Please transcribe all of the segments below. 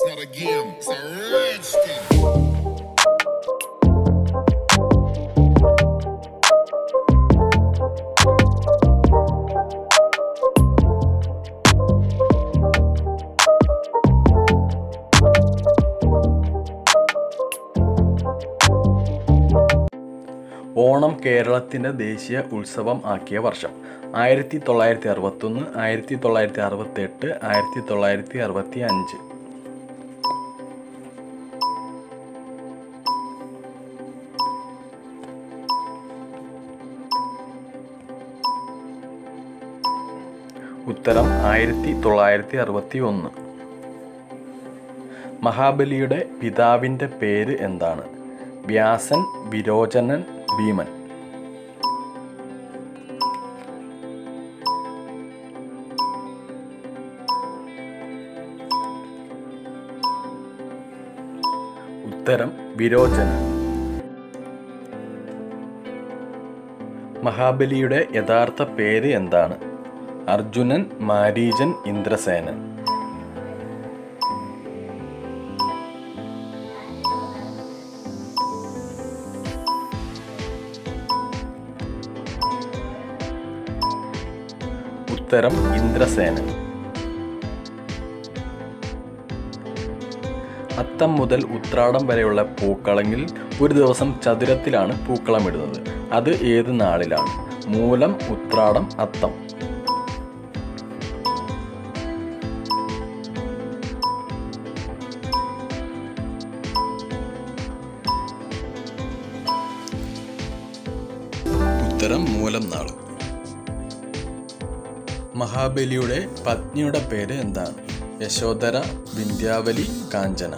not a game, it's a rich thing. Onam കേരളത്തിൻ്റെ ദേശീയ ഉത്സവം ആക്കിയ വർഷം ആയിരത്തി തൊള്ളായിരത്തി അറുപത്തൊന്ന് ആയിരത്തി തൊള്ളായിരത്തി അറുപത്തി എട്ട് ആയിരത്തി തൊള്ളായിരത്തി അറുപത്തി അഞ്ച് ഉത്തരം ആയിരത്തി തൊള്ളായിരത്തി അറുപത്തി ഒന്ന് മഹാബലിയുടെ പിതാവിൻ്റെ പേര് എന്താണ് വ്യാസൻ വിരോചനൻ ഭീമൻ ഉത്തരം വിരോചനൻ മഹാബലിയുടെ യഥാർത്ഥ പേര് എന്താണ് അർജുനൻ മാരീചൻ ഇന്ദ്രസേനൻ ഉത്തരം ഇന്ദ്രസേനൻ അത്തം മുതൽ ഉത്രാടം വരെയുള്ള പൂക്കളങ്ങളിൽ ഒരു ദിവസം ചതുരത്തിലാണ് പൂക്കളമിടുന്നത് അത് ഏത് നാളിലാണ് മൂലം ഉത്രാടം അത്തം ഉത്തരം മൂലം നാള് മഹാബലിയുടെ പത്നിയുടെ പേര് എന്താണ് യശോധര വിന്ധ്യാവലി കാഞ്ചന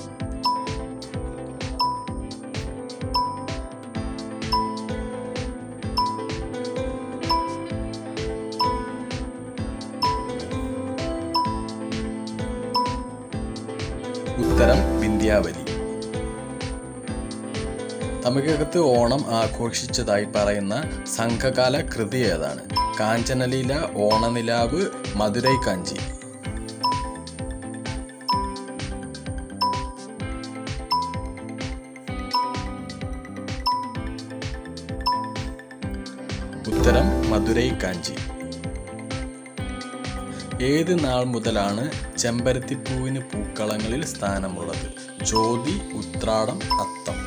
ഉത്തരം വിന്ധ്യാവലി തമിഴകത്ത് ഓണം ആഘോഷിച്ചതായി പറയുന്ന സംഘകാല കൃതി ഏതാണ് കാഞ്ചനലീല ഓണനിലാവ് മധുരൈ കാഞ്ചി ഉത്തരം മധുരൈ കാഞ്ചി ഏത് നാൾ മുതലാണ് ചെമ്പരത്തിപ്പൂവിന് പൂക്കളങ്ങളിൽ സ്ഥാനമുള്ളത് ജ്യോതി ഉത്രാടം അത്തം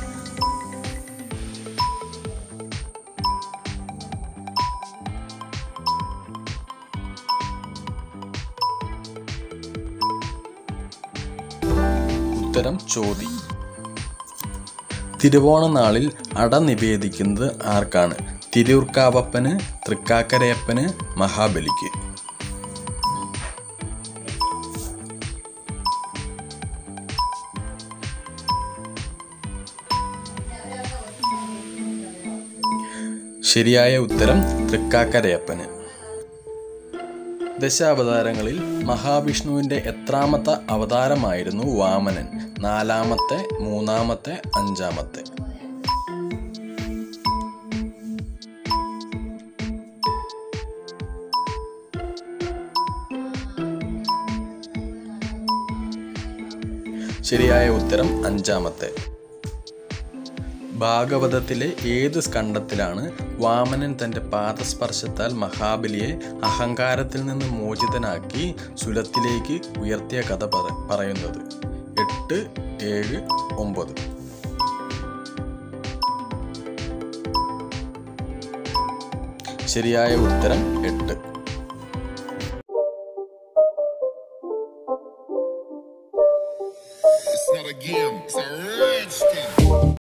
ഉത്തരം ചോതി തിരുവോണ നാളിൽ അട നിവേദിക്കുന്നത് ആർക്കാണ് തിരൂർക്കാവപ്പന് തൃക്കാക്കരയപ്പന് മഹാബലിക്ക് ശരിയായ ഉത്തരം തൃക്കാക്കരയപ്പന് ദശാവതാരങ്ങളിൽ മഹാവിഷ്ണുവിന്റെ എത്രാമത്തെ അവതാരമായിരുന്നു വാമനൻ നാലാമത്തെ മൂന്നാമത്തെ അഞ്ചാമത്തെ ശരിയായ ഉത്തരം അഞ്ചാമത്തെ ഭാഗവതത്തിലെ ഏത് സ്കണ്ഡത്തിലാണ് വാമനൻ തൻ്റെ പാദസ്പർശത്താൽ മഹാബലിയെ അഹങ്കാരത്തിൽ നിന്ന് മോചിതനാക്കി സുലത്തിലേക്ക് ഉയർത്തിയ കഥ പറ പറയുന്നത് എട്ട് ഏഴ് ഒമ്പത് ശരിയായ ഉത്തരം എട്ട് It's not a game, it's a rich thing.